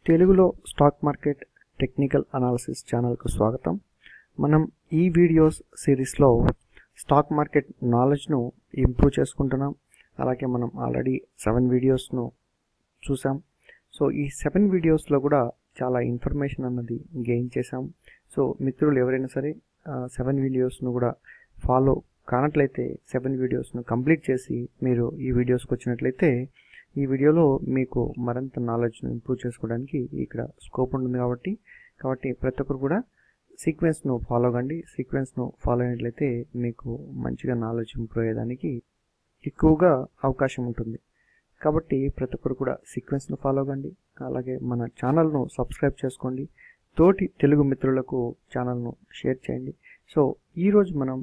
తెలుగులో stock market technical analysis ఛానల్కు స్వాగతం మనం ఈ వీడియోస్ సిరీస్లో స్టాక్ మార్కెట్ నాలెడ్జ్ను ఇంప్రూవ్ చేసుకుంటున్నాం అలాగే మనం ఆల్రెడీ సెవెన్ వీడియోస్ను చూసాం సో ఈ సెవెన్ వీడియోస్లో కూడా చాలా ఇన్ఫర్మేషన్ అన్నది గెయిన్ చేసాం సో మిత్రులు ఎవరైనా సరే సెవెన్ వీడియోస్ను కూడా ఫాలో కానట్లయితే సెవెన్ వీడియోస్ను కంప్లీట్ చేసి మీరు ఈ వీడియోస్కి వచ్చినట్లయితే ఈ వీడియోలో మీకు మరింత నాలెడ్జ్ను ఇంప్రూవ్ చేసుకోవడానికి ఇక్కడ స్కోప్ ఉంటుంది కాబట్టి కాబట్టి ప్రతి ఒక్కరు కూడా సీక్వెన్స్ను ఫాలో కండి సీక్వెన్స్ను ఫాలో అయినట్లయితే మీకు మంచిగా నాలెడ్జ్ ఇంప్రూవ్ అయ్యేదానికి ఎక్కువగా అవకాశం ఉంటుంది కాబట్టి ప్రతి ఒక్కరు కూడా సీక్వెన్స్ను ఫాలో కండి అలాగే మన ఛానల్ను సబ్స్క్రైబ్ చేసుకోండి తోటి తెలుగు మిత్రులకు ఛానల్ను షేర్ చేయండి సో ఈరోజు మనం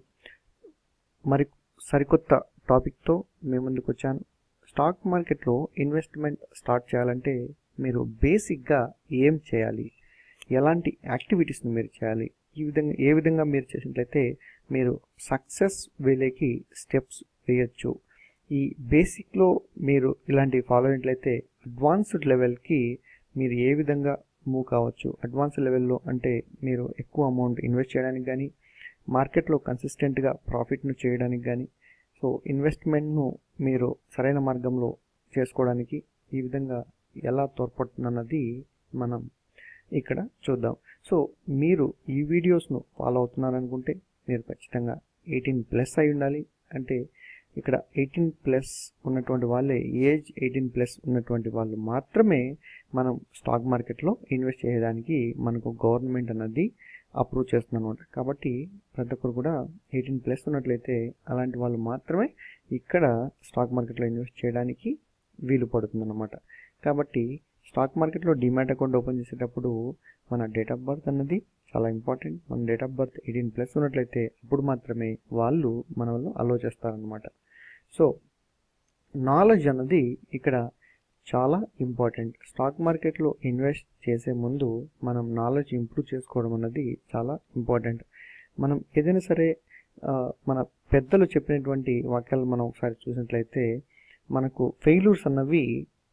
మరి సరికొత్త టాపిక్తో మీ ముందుకు వచ్చాను స్టాక్ మార్కెట్లో ఇన్వెస్ట్మెంట్ స్టార్ట్ చేయాలంటే మీరు బేసిక్గా ఏం చేయాలి ఎలాంటి యాక్టివిటీస్ని మీరు చేయాలి ఈ విధంగా ఏ విధంగా మీరు చేసినట్లయితే మీరు సక్సెస్ వేలేకి స్టెప్స్ వేయచ్చు ఈ బేసిక్లో మీరు ఇలాంటివి ఫాలో అయినట్లయితే అడ్వాన్స్డ్ లెవెల్కి మీరు ఏ విధంగా మూవ్ కావచ్చు అడ్వాన్స్డ్ లెవెల్లో అంటే మీరు ఎక్కువ అమౌంట్ ఇన్వెస్ట్ చేయడానికి కానీ మార్కెట్లో కన్సిస్టెంట్గా ప్రాఫిట్ను చేయడానికి కానీ సో ఇన్వెస్ట్మెంట్ను మీరు సరైన మార్గంలో చేసుకోవడానికి ఈ విధంగా ఎలా తోడ్పడుతుందన్నది మనం ఇక్కడ చూద్దాం సో మీరు ఈ వీడియోస్ను ఫాలో అవుతున్నారనుకుంటే మీరు ఖచ్చితంగా ఎయిటీన్ ప్లస్ అయి ఉండాలి అంటే ఇక్కడ ఎయిటీన్ ప్లస్ ఉన్నటువంటి వాళ్ళే ఏజ్ ఎయిటీన్ ప్లస్ ఉన్నటువంటి వాళ్ళు మాత్రమే మనం స్టాక్ మార్కెట్లో ఇన్వెస్ట్ చేయడానికి మనకు గవర్నమెంట్ అన్నది అప్రూవ్ చేస్తుంది అనమాట కాబట్టి ప్రతి ఒక్కరు కూడా ఎయిటీన్ ప్లస్ ఉన్నట్లయితే అలాంటి వాళ్ళు మాత్రమే ఇక్కడ స్టాక్ మార్కెట్లో ఇన్వెస్ట్ చేయడానికి వీలు పడుతుంది అనమాట కాబట్టి స్టాక్ మార్కెట్లో డిమాట్ అకౌంట్ ఓపెన్ చేసేటప్పుడు మన డేట్ ఆఫ్ బర్త్ అన్నది చాలా ఇంపార్టెంట్ మన date of birth eighteen plus ఉన్నట్లయితే అప్పుడు మాత్రమే వాళ్ళు మన వాళ్ళు అలో చేస్తారనమాట సో నాలెడ్జ్ అన్నది ఇక్కడ చాలా ఇంపార్టెంట్ స్టాక్ మార్కెట్లో ఇన్వెస్ట్ చేసే ముందు మనం నాలెడ్జ్ ఇంప్రూవ్ చేసుకోవడం అన్నది చాలా ఇంపార్టెంట్ మనం ఏదైనా సరే మన పెద్దలు చెప్పినటువంటి వాక్యాలు మనం ఒకసారి చూసినట్లయితే మనకు ఫెయిల్యూర్స్ అన్నవి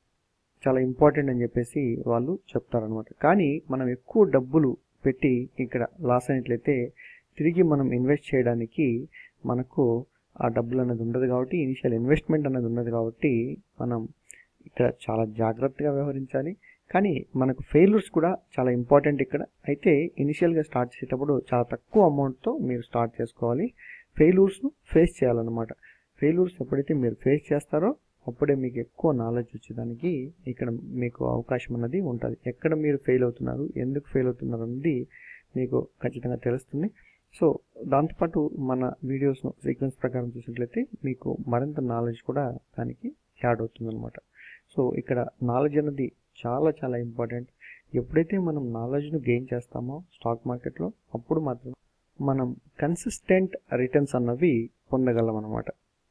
చాలా ఇంపార్టెంట్ అని చెప్పేసి వాళ్ళు చెప్తారనమాట కానీ మనం ఎక్కువ డబ్బులు పెట్టి ఇక్కడ లాస్ అయినట్లయితే తిరిగి మనం ఇన్వెస్ట్ చేయడానికి మనకు ఆ డబ్బులు అనేది ఉండదు కాబట్టి ఇనిషియల్ ఇన్వెస్ట్మెంట్ అనేది ఉండదు కాబట్టి మనం ఇక్కడ చాలా జాగ్రత్తగా వ్యవహరించాలి కానీ మనకు ఫెయిల్యూర్స్ కూడా చాలా ఇంపార్టెంట్ ఇక్కడ అయితే ఇనిషియల్గా స్టార్ట్ చేసేటప్పుడు చాలా తక్కువ అమౌంట్తో మీరు స్టార్ట్ చేసుకోవాలి ఫెయిల్యూర్స్ను ఫేస్ చేయాలన్నమాట ఫెయిల్యూర్స్ ఎప్పుడైతే మీరు ఫేస్ చేస్తారో అప్పుడే మీకు ఎక్కువ నాలెడ్జ్ వచ్చేదానికి ఇక్కడ మీకు అవకాశం అన్నది ఉంటుంది ఎక్కడ మీరు ఫెయిల్ అవుతున్నారు ఎందుకు ఫెయిల్ అవుతున్నారు అన్నది మీకు ఖచ్చితంగా తెలుస్తుంది సో దాంతోపాటు మన వీడియోస్ను సీక్వెన్స్ ప్రకారం చూసినట్లయితే మీకు మరింత నాలెడ్జ్ కూడా దానికి యాడ్ అవుతుంది అనమాట సో ఇక్కడ నాలెడ్జ్ అనేది చాలా చాలా ఇంపార్టెంట్ ఎప్పుడైతే మనం నాలెడ్జ్ను గెయిన్ చేస్తామో స్టాక్ మార్కెట్లో అప్పుడు మాత్రం మనం కన్సిస్టెంట్ రిటర్న్స్ అన్నవి పొందగలం అనమాట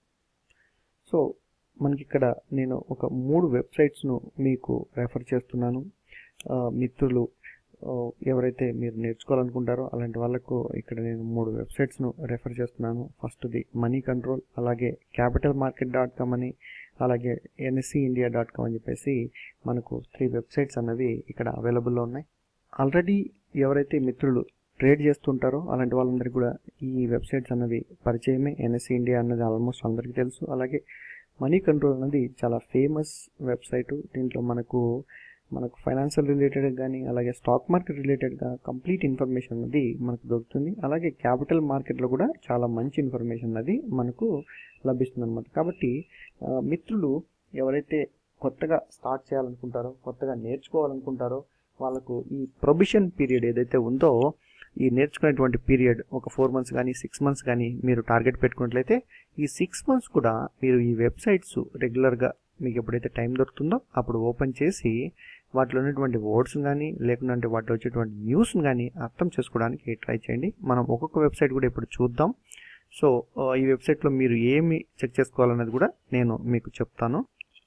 సో మనకి ఇక్కడ నేను ఒక మూడు వెబ్సైట్స్ను మీకు రెఫర్ చేస్తున్నాను మిత్రులు ఎవరైతే మీరు నేర్చుకోవాలనుకుంటారో అలాంటి వాళ్ళకు ఇక్కడ నేను మూడు వెబ్సైట్స్ను రెఫర్ చేస్తున్నాను ఫస్ట్ది మనీ కంట్రోల్ అలాగే క్యాపిటల్ మార్కెట్ డాట్ కామ్ అని అలాగే ఎన్ఎస్సి ఇండియా డాట్ కామ్ అని చెప్పేసి మనకు త్రీ వెబ్సైట్స్ అన్నవి ఇక్కడ అవైలబుల్లో ఉన్నాయి ఆల్రెడీ ఎవరైతే మిత్రులు ట్రేడ్ చేస్తుంటారో అలాంటి వాళ్ళందరికీ కూడా ఈ వెబ్సైట్స్ అన్నవి పరిచయమే ఎన్ఎస్సి ఇండియా అన్నది ఆల్మోస్ట్ అందరికీ తెలుసు అలాగే మనీ కంట్రోల్ అనేది చాలా ఫేమస్ వెబ్సైట్ దీంట్లో మనకు మనకు ఫైనాన్షియల్ రిలేటెడ్ కానీ అలాగే స్టాక్ మార్కెట్ రిలేటెడ్గా కంప్లీట్ ఇన్ఫర్మేషన్ అనేది మనకు దొరుకుతుంది అలాగే క్యాపిటల్ మార్కెట్లో కూడా చాలా మంచి ఇన్ఫర్మేషన్ అనేది మనకు లభిస్తుంది అనమాట కాబట్టి మిత్రులు ఎవరైతే కొత్తగా స్టార్ట్ చేయాలనుకుంటారో కొత్తగా నేర్చుకోవాలనుకుంటారో వాళ్ళకు ఈ ప్రొబిషన్ పీరియడ్ ఏదైతే ఉందో ఈ నేర్చుకునేటువంటి పీరియడ్ ఒక ఫోర్ మంత్స్ కానీ సిక్స్ మంత్స్ కానీ మీరు టార్గెట్ పెట్టుకున్నట్లయితే ఈ సిక్స్ మంత్స్ కూడా మీరు ఈ వెబ్సైట్స్ రెగ్యులర్గా మీకు ఎప్పుడైతే టైం దొరుకుతుందో అప్పుడు ఓపెన్ చేసి వాటిలో ఉన్నటువంటి వర్డ్స్ కానీ లేకుంటే వాటిలో వచ్చేటువంటి న్యూస్ని కానీ అర్థం చేసుకోవడానికి ట్రై చేయండి మనం ఒక్కొక్క వెబ్సైట్ కూడా ఇప్పుడు చూద్దాం సో ఈ వెబ్సైట్లో మీరు ఏమి చెక్ చేసుకోవాలన్నది కూడా నేను మీకు చెప్తాను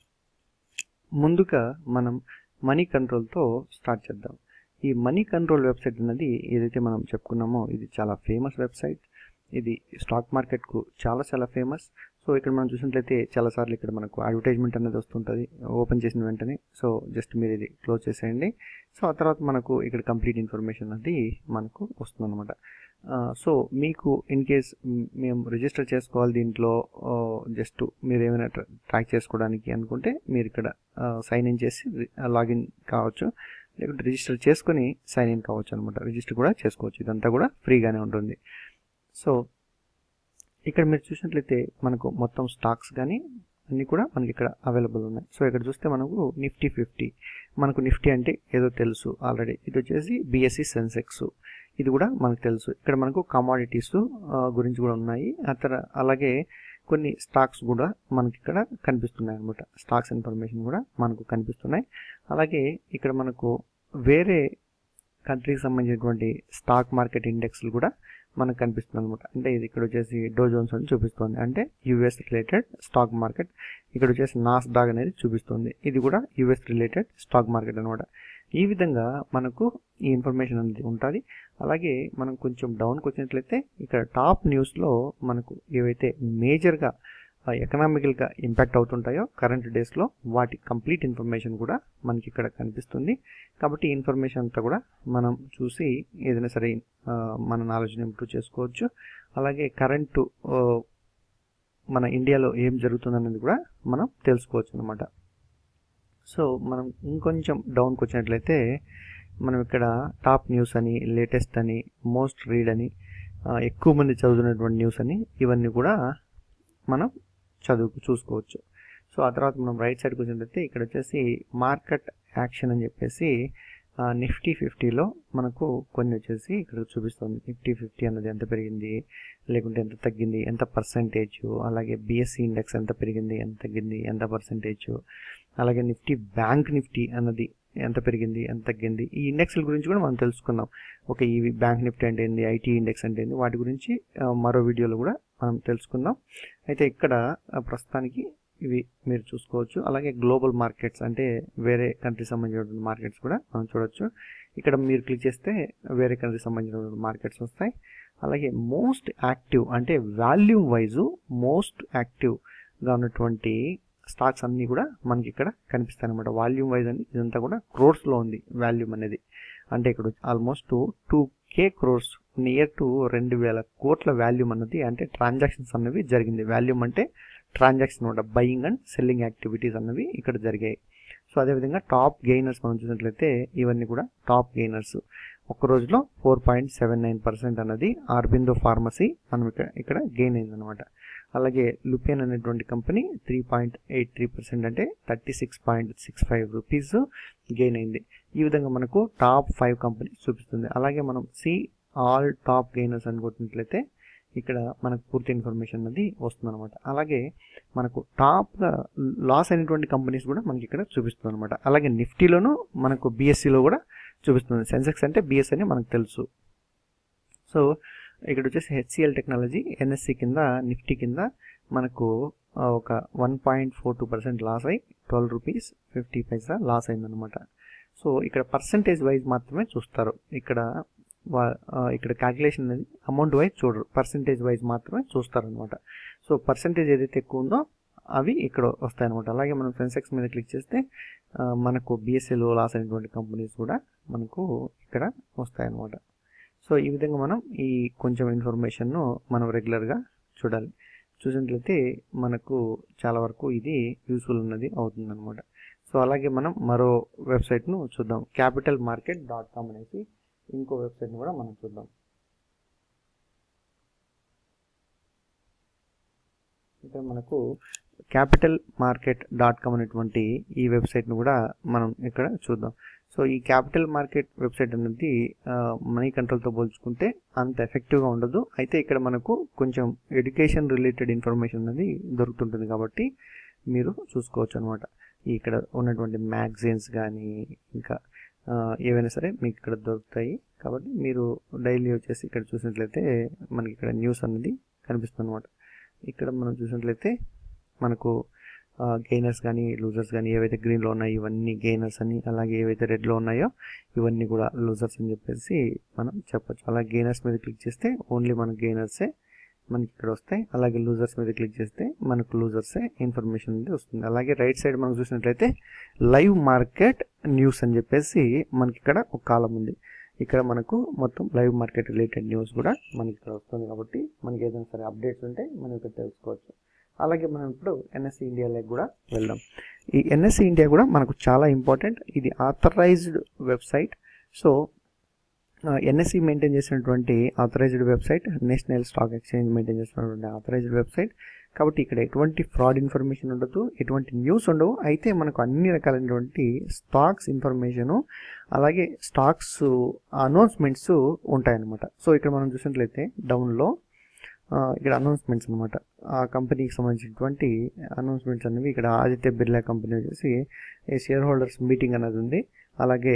ముందుగా మనం మనీ కంట్రోల్తో స్టార్ట్ చేద్దాం ఈ మనీ కంట్రోల్ వెబ్సైట్ అనేది ఏదైతే మనం చెప్పుకున్నామో ఇది చాలా ఫేమస్ వెబ్సైట్ ఇది స్టాక్ మార్కెట్కు చాలా చాలా ఫేమస్ సో ఇక్కడ మనం చూసినట్లయితే చాలాసార్లు ఇక్కడ మనకు అడ్వర్టైజ్మెంట్ అనేది వస్తుంటుంది ఓపెన్ చేసిన వెంటనే సో జస్ట్ మీరు ఇది క్లోజ్ చేసేయండి సో ఆ తర్వాత మనకు ఇక్కడ కంప్లీట్ ఇన్ఫర్మేషన్ అనేది మనకు వస్తుందన్నమాట సో మీకు ఇన్ కేస్ మేము రిజిస్టర్ చేసుకోవాలి దీంట్లో జస్ట్ మీరు ఏమైనా ట్రాక్ చేసుకోవడానికి అనుకుంటే మీరు ఇక్కడ సైన్ ఇన్ చేసి లాగిన్ కావచ్చు లేకుంటే రిజిస్టర్ చేసుకొని సైన్ ఇన్ కావచ్చు అనమాట రిజిస్టర్ కూడా చేసుకోవచ్చు ఇదంతా కూడా ఫ్రీగానే ఉంటుంది సో ఇక్కడ మీరు చూసినట్లయితే మనకు మొత్తం స్టాక్స్ కానీ అన్నీ కూడా మనకి ఇక్కడ అవైలబుల్ ఉన్నాయి సో ఇక్కడ చూస్తే మనకు నిఫ్టీ ఫిఫ్టీ మనకు నిఫ్టీ అంటే ఏదో తెలుసు ఆల్రెడీ ఇది వచ్చేసి బిఎస్సి సెన్సెక్స్ ఇది కూడా మనకు తెలుసు ఇక్కడ మనకు కమాడిటీస్ గురించి కూడా ఉన్నాయి అతర అలాగే కొన్ని స్టాక్స్ కూడా మనకి ఇక్కడ కనిపిస్తున్నాయి అనమాట స్టాక్స్ ఇన్ఫర్మేషన్ కూడా మనకు కనిపిస్తున్నాయి అలాగే ఇక్కడ మనకు వేరే కంట్రీకి సంబంధించినటువంటి స్టాక్ మార్కెట్ ఇండెక్స్లు కూడా మనకు కనిపిస్తుంది అనమాట అంటే ఇది ఇక్కడ వచ్చేసి డో జోన్స్ అని చూపిస్తుంది అంటే యూఎస్ రిలేటెడ్ స్టాక్ మార్కెట్ ఇక్కడ వచ్చేసి నాస్ డాగ్ అనేది చూపిస్తుంది ఇది కూడా యూఎస్ రిలేటెడ్ స్టాక్ మార్కెట్ అనమాట ఈ విధంగా మనకు ఈ ఇన్ఫర్మేషన్ అనేది ఉంటుంది అలాగే మనం కొంచెం డౌన్కి వచ్చినట్లయితే ఇక్కడ టాప్ న్యూస్లో మనకు ఏవైతే మేజర్గా ఎకనామికల్గా ఇంపాక్ట్ అవుతుంటాయో కరెంట్ డేస్లో వాటి కంప్లీట్ ఇన్ఫర్మేషన్ కూడా మనకి ఇక్కడ కనిపిస్తుంది కాబట్టి ఈ ఇన్ఫర్మేషన్ అంతా కూడా మనం చూసి ఏదైనా సరే మన నాలెడ్జ్ని ఇంప్రూవ్ చేసుకోవచ్చు అలాగే కరెంటు మన ఇండియాలో ఏం జరుగుతుందనేది కూడా మనం తెలుసుకోవచ్చు అనమాట సో మనం ఇంకొంచెం డౌన్కి వచ్చినట్లయితే మనం ఇక్కడ టాప్ న్యూస్ అని లేటెస్ట్ అని మోస్ట్ రీడ్ అని ఎక్కువ మంది చదువుతున్నటువంటి న్యూస్ అని ఇవన్నీ కూడా మనం చదువు చూసుకోవచ్చు సో ఆ తర్వాత మనం రైట్ సైడ్కి వచ్చినట్లయితే ఇక్కడ వచ్చేసి మార్కెట్ యాక్షన్ అని చెప్పేసి నిఫ్టీ ఫిఫ్టీలో మనకు కొన్ని వచ్చేసి ఇక్కడ చూపిస్తుంది నిఫ్టీ ఫిఫ్టీ అన్నది ఎంత పెరిగింది లేకుంటే ఎంత తగ్గింది ఎంత పర్సంటేజ్ అలాగే బిఎస్సి ఇండెక్స్ ఎంత పెరిగింది ఎంత తగ్గింది ఎంత పర్సంటేజ్ అలాగే నిఫ్టీ బ్యాంక్ నిఫ్టీ అన్నది ఎంత పెరిగింది ఎంత తగ్గింది ఈ ఇండెక్స్ల గురించి కూడా మనం తెలుసుకుందాం ఒక ఈ బ్యాంక్ నిఫ్టీ అంటే ఏంది ఐటీ ఇండెక్స్ అంటే ఏంది వాటి గురించి మరో వీడియోలో కూడా మనం తెలుసుకుందాం అయితే ఇక్కడ ప్రస్తుతానికి ఇవి మీరు చూసుకోవచ్చు అలాగే గ్లోబల్ మార్కెట్స్ అంటే వేరే కంట్రీ సంబంధించిన మార్కెట్స్ కూడా మనం చూడొచ్చు ఇక్కడ మీరు క్లిక్ చేస్తే వేరే కంట్రీ సంబంధించిన మార్కెట్స్ వస్తాయి అలాగే మోస్ట్ యాక్టివ్ అంటే వాల్యూమ్ వైజు మోస్ట్ యాక్టివ్గా ఉన్నటువంటి స్టాక్స్ అన్నీ కూడా మనకి ఇక్కడ కనిపిస్తాయి అనమాట వాల్యూమ్ వైజ్ అని ఇదంతా కూడా క్రోర్స్లో ఉంది వాల్యూమ్ అనేది అంటే ఇక్కడ almost two K crores near to రెండు వేల కోట్ల వాల్యూమ్ అన్నది అంటే ట్రాన్సాక్షన్స్ అన్నవి జరిగింది వాల్యూమ్ అంటే ట్రాన్సాక్షన్ అనమాట బయింగ్ అండ్ సెల్లింగ్ యాక్టివిటీస్ అన్నవి ఇక్కడ జరిగాయి సో అదేవిధంగా టాప్ గెయినర్స్ మనం చూసినట్లయితే ఇవన్నీ కూడా టాప్ గెయినర్స్ ఒక రోజులో four point seven nine percent అన్నది ఆర్బిందో ఫార్మసీ మనం ఇక్కడ ఇక్కడ గెయిన్ అయిందనమాట అలాగే లుపియన్ అనేటువంటి company three point eight three percent అంటే thirty six point six five rupees gain అయింది ఈ విధంగా మనకు టాప్ ఫైవ్ కంపెనీస్ చూపిస్తుంది అలాగే మనం సి ఆల్ టాప్ గెయినర్స్ అనుకుంటున్నట్లయితే ఇక్కడ మనకు పూర్తి ఇన్ఫర్మేషన్ అనేది వస్తుందన్నమాట అలాగే మనకు టాప్గా లాస్ అయినటువంటి కంపెనీస్ కూడా మనకి ఇక్కడ చూపిస్తుంది అనమాట అలాగే నిఫ్టీలోను మనకు బీఎస్సీలో కూడా చూపిస్తుంది సెన్సెక్స్ అంటే బిఎస్ అని మనకు తెలుసు సో ఇక్కడ వచ్చేసి హెచ్సిఎల్ టెక్నాలజీ ఎన్ఎస్సి కింద నిఫ్టీ కింద మనకు ఒక one point four two percent loss అయ్యి twelve rupees fifty paisa loss అయిందనమాట సో ఇక్కడ పర్సంటేజ్ వైజ్ మాత్రమే చూస్తారు ఇక్కడ ఇక్కడ క్యాల్కులేషన్ అనేది అమౌంట్ వైజ్ చూడరు పర్సంటేజ్ వైజ్ మాత్రమే చూస్తారనమాట సో పర్సంటేజ్ ఏదైతే ఎక్కువ ఉందో అవి ఇక్కడ వస్తాయన్నమాట అలాగే మనం సెన్సెక్స్ మీద క్లిక్ చేస్తే మనకు బిఎస్ఎల్ లాస్ అయినటువంటి కంపెనీస్ కూడా మనకు ఇక్కడ వస్తాయన్నమాట సో ఈ విధంగా మనం ఈ కొంచెం ఇన్ఫర్మేషన్ను మనం రెగ్యులర్గా చూడాలి చూసినట్లయితే మనకు చాలా వరకు ఇది యూస్ఫుల్ ఉన్నది అవుతుందన్నమాట సో అలాగే మనం మరో వెబ్సైట్ను చూద్దాం క్యాపిటల్ మార్కెట్ డాట్ కామ్ అనేసి ఇంకో వెబ్సైట్ని కూడా మనం చూద్దాం ఇక్కడ మనకు క్యాపిటల్ మార్కెట్ డాట్ కామ్ అనేటువంటి ఈ వెబ్సైట్ను కూడా మనం ఇక్కడ చూద్దాం సో ఈ క్యాపిటల్ మార్కెట్ వెబ్సైట్ అనేది మనీ కంట్రోల్తో పోల్చుకుంటే అంత ఎఫెక్టివ్గా ఉండదు అయితే ఇక్కడ మనకు కొంచెం ఎడ్యుకేషన్ రిలేటెడ్ ఇన్ఫర్మేషన్ అనేది దొరుకుతుంటుంది కాబట్టి మీరు చూసుకోవచ్చు అనమాట ఇక్కడ ఉన్నటువంటి మ్యాగజైన్స్ కానీ ఇంకా ఏవైనా సరే మీకు ఇక్కడ దొరుకుతాయి కాబట్టి మీరు డైలీ వచ్చేసి ఇక్కడ చూసినట్లయితే మనకి ఇక్కడ న్యూస్ అనేది కనిపిస్తుంది అనమాట ఇక్కడ మనం చూసినట్లయితే మనకు గెయినర్స్ కానీ లూజర్స్ కానీ ఏవైతే గ్రీన్లో ఉన్నాయో ఇవన్నీ గెయినర్స్ అని అలాగే ఏవైతే రెడ్లో ఉన్నాయో ఇవన్నీ కూడా లూజర్స్ అని చెప్పేసి మనం చెప్పొచ్చు అలా గెయినర్స్ మీద క్లిక్ చేస్తే ఓన్లీ మన గెయినర్సే మనకి ఇక్కడ వస్తాయి అలాగే లూజర్స్ మీద క్లిక్ చేస్తే మనకు లూజర్సే ఇన్ఫర్మేషన్ అనేది వస్తుంది అలాగే రైట్ సైడ్ మనం చూసినట్లయితే లైవ్ మార్కెట్ న్యూస్ అని చెప్పేసి మనకి ఇక్కడ ఒక కాలం ఉంది ఇక్కడ మనకు మొత్తం లైవ్ మార్కెట్ రిలేటెడ్ న్యూస్ కూడా మనకి ఇక్కడ వస్తుంది కాబట్టి మనకి ఏదైనా సరే అప్డేట్స్ ఉంటే మనం ఇక్కడ తెలుసుకోవచ్చు అలాగే మనం ఇప్పుడు ఎన్ఎస్సి ఇండియాలోకి కూడా వెళ్దాం ఈ ఎన్ఎస్సి ఇండియా కూడా మనకు చాలా ఇంపార్టెంట్ ఇది authorized website so NSE maintain చేసినటువంటి authorized website national stock exchange maintain చేసినటువంటి ఆథరైజ్డ్ వెబ్సైట్ కాబట్టి ఇక్కడ ఎటువంటి ఫ్రాడ్ ఇన్ఫర్మేషన్ ఉండదు ఎటువంటి న్యూస్ ఉండవు అయితే మనకు అన్ని రకాలైనటువంటి స్టాక్స్ ఇన్ఫర్మేషను అలాగే స్టాక్స్ అనౌన్స్మెంట్స్ ఉంటాయన్నమాట సో ఇక్కడ మనం చూసినట్లయితే డౌన్లో ఇక్కడ అనౌన్స్మెంట్స్ అనమాట ఆ కంపెనీకి సంబంధించినటువంటి అనౌన్స్మెంట్స్ అనేవి ఇక్కడ ఆదిత్య బిర్లా కంపెనీ వచ్చేసి షేర్ హోల్డర్స్ మీటింగ్ అనేది ఉంది అలాగే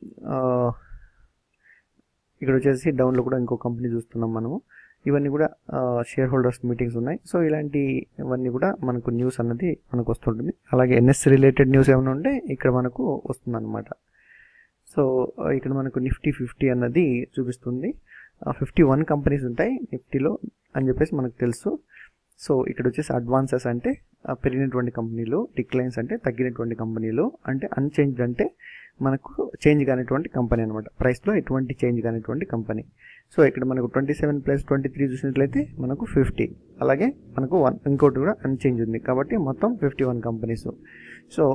ఇక్కడ వచ్చేసి డౌన్లో కూడా ఇంకో కంపెనీ చూస్తున్నాం మనము ఇవన్నీ కూడా షేర్ హోల్డర్స్ మీటింగ్స్ ఉన్నాయి సో ఇలాంటివన్నీ కూడా మనకు న్యూస్ అన్నది మనకు వస్తుంటుంది అలాగే ఎన్ఎస్ రిలేటెడ్ న్యూస్ ఏమైనా ఉంటే ఇక్కడ మనకు వస్తుంది అనమాట సో ఇక్కడ మనకు నిఫ్టీ ఫిఫ్టీ అన్నది చూపిస్తుంది ఫిఫ్టీ వన్ కంపెనీస్ ఉంటాయి నిఫ్టీలో అని చెప్పేసి మనకు తెలుసు సో ఇక్కడ వచ్చేసి అడ్వాన్సెస్ అంటే పెరిగినటువంటి కంపెనీలు డిక్లైన్స్ అంటే తగ్గినటువంటి కంపెనీలు అంటే అన్చేంజ్ అంటే మనకు చేంజ్ కానిటువంటి కంపెనీ అనమాట ప్రైస్లో ఎటువంటి చేంజ్ కానిటువంటి కంపెనీ సో ఇక్కడ మనకు twenty seven plus twenty three చూసినట్లయితే మనకు ఫిఫ్టీ అలాగే మనకు వన్ ఇంకోటి కూడా అన్చేంజ్ ఉంది కాబట్టి మొత్తం ఫిఫ్టీ వన్ కంపెనీస్ సో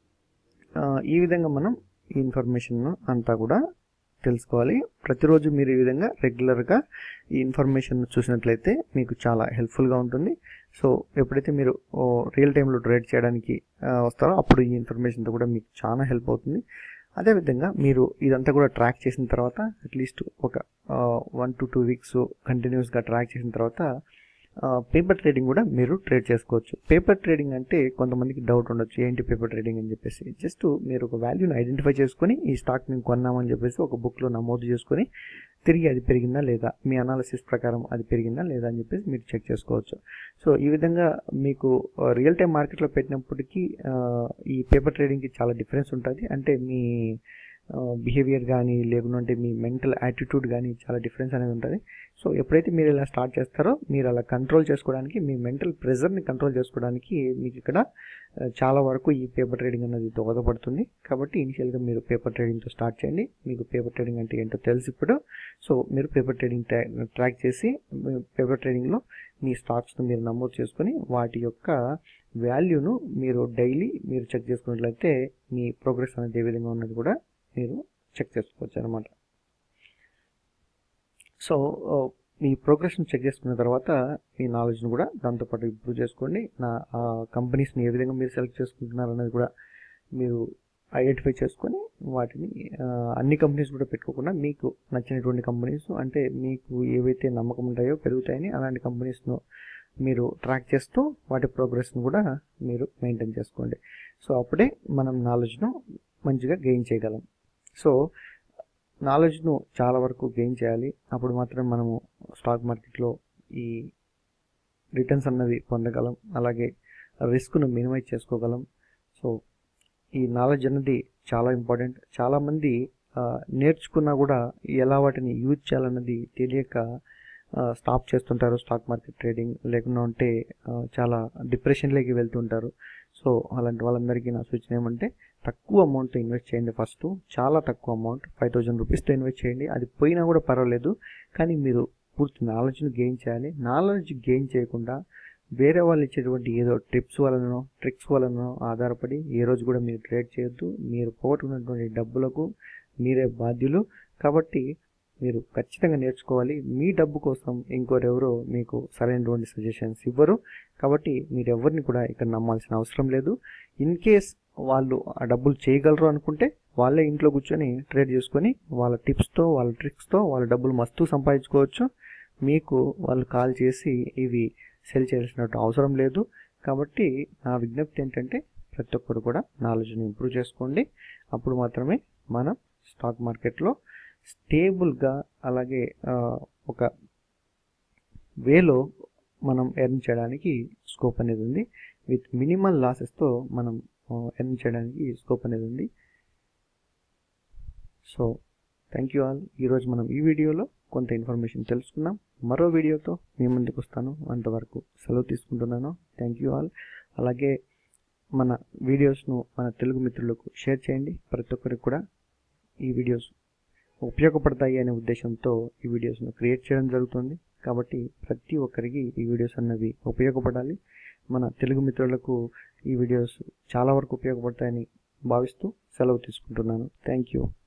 ఈ విధంగా మనం ఈ ఇన్ఫర్మేషన్ అంతా కూడా తెలుసుకోవాలి ప్రతిరోజు మీరు ఈ విధంగా రెగ్యులర్గా ఈ ఇన్ఫర్మేషన్ చూసినట్లయితే మీకు చాలా హెల్ప్ఫుల్గా ఉంటుంది సో ఎప్పుడైతే మీరు రియల్ టైంలో ట్రేడ్ చేయడానికి వస్తారో అప్పుడు ఈ ఇన్ఫర్మేషన్తో కూడా మీకు చాలా హెల్ప్ అవుతుంది అదేవిధంగా మీరు ఇదంతా కూడా ట్రాక్ చేసిన తర్వాత అట్లీస్ట్ ఒక వన్ టు టూ వీక్స్ కంటిన్యూస్గా ట్రాక్ చేసిన తర్వాత పేపర్ ట్రేడింగ్ కూడా మీరు ట్రేడ్ చేసుకోవచ్చు పేపర్ ట్రేడింగ్ అంటే కొంతమందికి డౌట్ ఉండొచ్చు ఏంటి పేపర్ ట్రేడింగ్ అని చెప్పేసి జస్ట్ మీరు ఒక వాల్యూని ఐడెంటిఫై చేసుకొని ఈ స్టాక్ మేము కొన్నామని చెప్పేసి ఒక బుక్లో నమోదు చేసుకొని తిరిగి అది పెరిగిందా లేదా మీ అనాలిసిస్ ప్రకారం అది పెరిగిందా లేదా అని చెప్పేసి మీరు చెక్ చేసుకోవచ్చు సో ఈ విధంగా మీకు రియల్ టైం మార్కెట్లో పెట్టినప్పటికీ ఈ పేపర్ ట్రేడింగ్కి చాలా డిఫరెన్స్ ఉంటుంది అంటే మీ బిహేవియర్ కానీ లేకుంటే మీ మెంటల్ యాటిట్యూడ్ కానీ చాలా డిఫరెన్స్ అనేది ఉంటుంది సో ఎప్పుడైతే మీరు ఇలా స్టార్ట్ చేస్తారో మీరు అలా కంట్రోల్ చేసుకోవడానికి మీ మెంటల్ ప్రెజర్ని కంట్రోల్ చేసుకోవడానికి మీకు ఇక్కడ చాలా వరకు ఈ పేపర్ ట్రేడింగ్ అనేది దోహదపడుతుంది కాబట్టి ఇనిషియల్గా మీరు పేపర్ ట్రేడింగ్తో స్టార్ట్ చేయండి మీకు పేపర్ ట్రేడింగ్ అంటే ఏంటో తెలుసు ఇప్పుడు సో మీరు పేపర్ ట్రేడింగ్ ట్రాక్ చేసి పేపర్ ట్రేడింగ్లో మీ స్టాక్స్ను మీరు నమోదు చేసుకొని వాటి యొక్క వాల్యూను మీరు డైలీ మీరు చెక్ చేసుకున్నట్లయితే మీ ప్రోగ్రెస్ అనేది ఏ విధంగా ఉన్నది కూడా మీరు చెక్ చేసుకోవచ్చు అనమాట సో మీ ప్రోగ్రెస్ని చెక్ చేసుకున్న తర్వాత మీ నాలెడ్జ్ని కూడా దాంతోపాటు ఇంప్రూవ్ చేసుకోండి నా ఆ కంపెనీస్ని ఏ విధంగా మీరు సెలెక్ట్ చేసుకుంటున్నారు అనేది కూడా మీరు ఐడెంటిఫై చేసుకొని వాటిని అన్ని కంపెనీస్ కూడా పెట్టుకోకుండా మీకు నచ్చినటువంటి కంపెనీస్ అంటే మీకు ఏవైతే నమ్మకం ఉంటాయో పెరుగుతాయని అలాంటి కంపెనీస్ను మీరు ట్రాక్ చేస్తూ వాటి ప్రోగ్రెస్ను కూడా మీరు మెయింటైన్ చేసుకోండి సో అప్పుడే మనం నాలెడ్జ్ను మంచిగా గెయిన్ చేయగలం సో నాలెడ్జ్ను చాలా వరకు గెయిన్ చేయాలి అప్పుడు మాత్రమే మనము స్టాక్ మార్కెట్లో ఈ రిటర్న్స్ అన్నవి పొందగలం అలాగే రిస్క్ను మినిమైజ్ చేసుకోగలం సో ఈ నాలెడ్జ్ అన్నది చాలా ఇంపార్టెంట్ చాలామంది నేర్చుకున్నా కూడా ఎలా వాటిని యూజ్ చేయాలన్నది తెలియక స్టాప్ చేస్తుంటారు స్టాక్ మార్కెట్ ట్రేడింగ్ లేకుండా ఉంటే చాలా డిప్రెషన్లోకి వెళ్తుంటారు సో అలాంటి వాళ్ళందరికీ నా సూచన ఏమంటే తక్కువ అమౌంట్ ఇన్వెస్ట్ చేయండి ఫస్ట్ చాలా తక్కువ అమౌంట్ ఫైవ్ థౌజండ్ రూపీస్తో ఇన్వెస్ట్ చేయండి అది పోయినా కూడా పర్వాలేదు కానీ మీరు పూర్తి నాలెడ్జ్ను గెయిన్ చేయాలి నాలెడ్జ్ గెయిన్ చేయకుండా వేరే వాళ్ళు ఇచ్చేటువంటి ఏదో టిప్స్ వలనో ట్రిక్స్ వలనో ఆధారపడి ఏ రోజు కూడా మీరు ట్రేడ్ చేయొద్దు మీరు పోగొట్టుకున్నటువంటి డబ్బులకు మీరే బాధ్యులు కాబట్టి మీరు ఖచ్చితంగా నేర్చుకోవాలి మీ డబ్బు కోసం ఇంకోరెవరో మీకు సరైనటువంటి సజెషన్స్ ఇవ్వరు కాబట్టి మీరు ఎవరిని కూడా ఇక్కడ నమ్మాల్సిన అవసరం లేదు ఇన్ కేస్ వాళ్ళు ఆ డబ్బులు చేయగలరు అనుకుంటే వాళ్ళే ఇంట్లో కూర్చొని ట్రేడ్ చేసుకొని వాళ్ళ టిప్స్తో వాళ్ళ ట్రిక్స్తో వాళ్ళ డబ్బులు మస్తు సంపాదించుకోవచ్చు మీకు వాళ్ళు కాల్ చేసి ఇవి సెల్ చేయాల్సినట్టు అవసరం లేదు కాబట్టి నా విజ్ఞప్తి ఏంటంటే ప్రతి ఒక్కరు కూడా నాలెడ్జ్ని ఇంప్రూవ్ చేసుకోండి అప్పుడు మాత్రమే మనం స్టాక్ మార్కెట్లో స్టేబుల్గా అలాగే ఒక వేలో మనం ఎర్న్ చేయడానికి స్కోప్ అనేది ఉంది విత్ మినిమల్ లాసెస్తో మనం ఎర్న్ చేయడానికి స్కోప్ అనేది ఉంది సో థ్యాంక్ యూ ఆల్ ఈరోజు మనం ఈ వీడియోలో కొంత ఇన్ఫర్మేషన్ తెలుసుకున్నాం మరో వీడియోతో మీ ముందుకు వస్తాను అంతవరకు సెలవు తీసుకుంటున్నాను థ్యాంక్ యూ ఆల్ అలాగే మన వీడియోస్ను మన తెలుగు మిత్రులకు షేర్ చేయండి ప్రతి ఒక్కరికి కూడా ఈ వీడియోస్ ఉపయోగపడతాయి అనే ఉద్దేశంతో ఈ వీడియోస్ను క్రియేట్ చేయడం జరుగుతుంది కాబట్టి ప్రతి ఒక్కరికి ఈ వీడియోస్ అన్నవి ఉపయోగపడాలి మన తెలుగు మిత్రులకు ఈ వీడియోస్ చాలా వరకు ఉపయోగపడతాయని భావిస్తూ సెలవు తీసుకుంటున్నాను థ్యాంక్ యూ